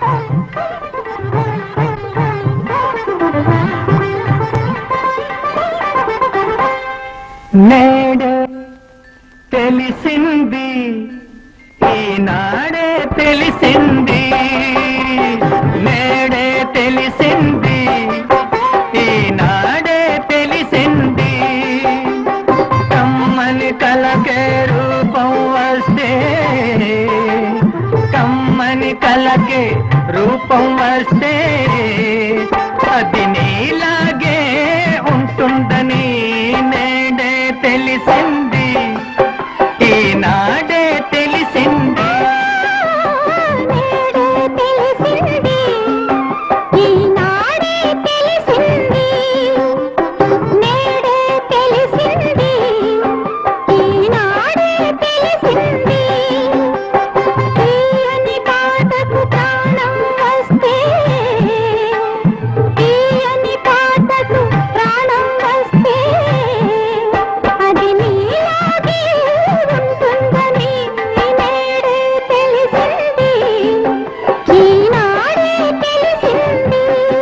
నేడే తెలిసింది ఈనాడే తెలిసింది నేడే తెలిసింది ఈనాడే తెలిసింది కమ్మని కలకే రూపం వస్తే కమ్మని కలకే రూపం వస్తే అది నీలాగే ఉంటుందని నేడే తెలిసింది ఈనాడే తెలిసింది నేడే తెలిసింది ఈనాడే తెలిసింది నేడే తెలిసింది ఈనాడే తెలిసింది తీయని పాటకు ప్రాణం వస్తే తీయని పాటకు ప్రాణం వస్తే అది నీలాగే ఉంటుందని నేడే తెలిసింది ఈనాడే తెలిసింది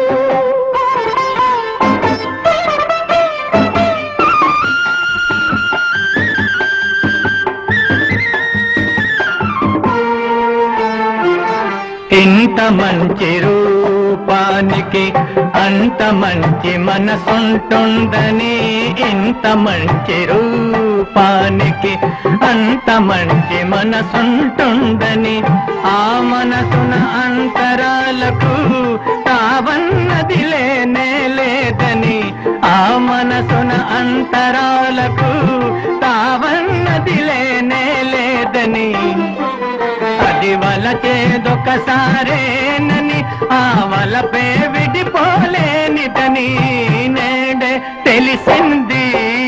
ఇంత మంచి రూపానికి అంత మంచి మనసుంటుందని ఇంత మంచి రూపానికి అంత మంచి మనసుంటుందని ఆ మనసున అంతరాలకు తావన్నది లేనే లేదని ఆ మనసున అంతరాలకు తావన్నది లేనే లేదని అది వలచేదొకసారేనని ఆ వలపే విడిపోలేనిదని నేడే తెలిసింది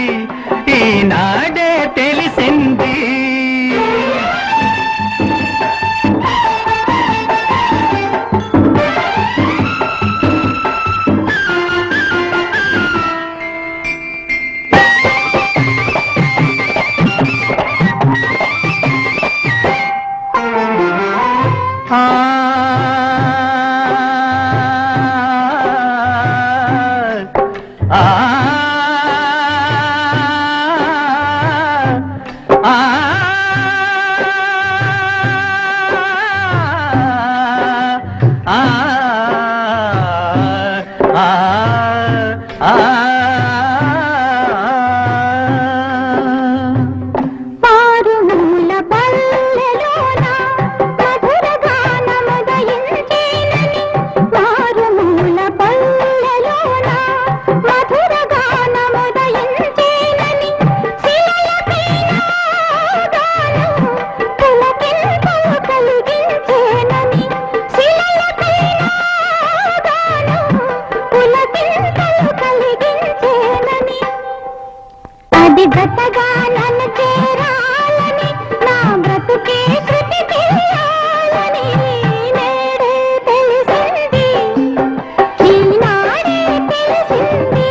ఈనాడే తెలిసింది ఆ ఆ ఆ ఆ పారుమూల పల్లెలోన మధుర గానముదయించేనని మారుమూల పల్లెలోన మధుర గానముదయించేనని శిలలపైన గానం పులకింతలు కలిగించేనని శిలలపైన గానం పులకింతలు కలిగించేనని అది గతగా నన్ను చేరాలని నా బ్రతుకే శృతి తెలియాలని నేడే తెలిసింది ఈనాడే తెలిసింది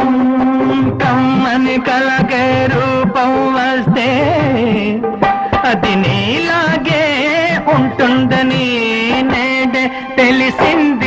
కమ్మని కలకే రూపం వస్తే అది నీలాగే ఉంటుందని నేడే తెలిసింది